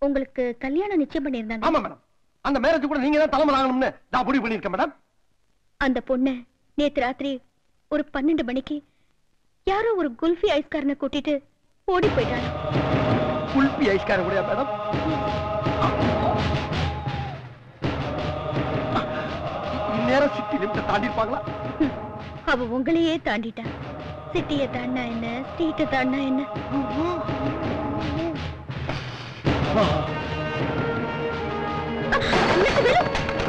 உங்களுக்கு கல்யாணம் நிச்சயம் பண்ணியிருந்தாங்க ஆமா மேடம் அந்த மேரேஜ் கூட நீங்க தான் தலைமை ஆகணும்னு நான் முடிவு பண்ணிருக்கேன் மேடம் அந்த பொண்ணு நேத்து ராத்திரி ஒரு பன்னெண்டு மணிக்கு யாரோ ஒரு குல்ஃபி ஐஸ்காரனை கூட்டிட்டு ஓடி போயிட்டாங்க குல்பி ஐஸ்கார முடியா மேடம் இந்நேரம் சிட்டி லிமிட்ட தாண்டி இருப்பாங்களா ஹம், அவ உங்களையே தாண்டிட்டா சிட்டிய தாண்டா என்ன ஸ்ட்ரீட்டை தாண்டா என்ன அ, எனக்கு வேணும்.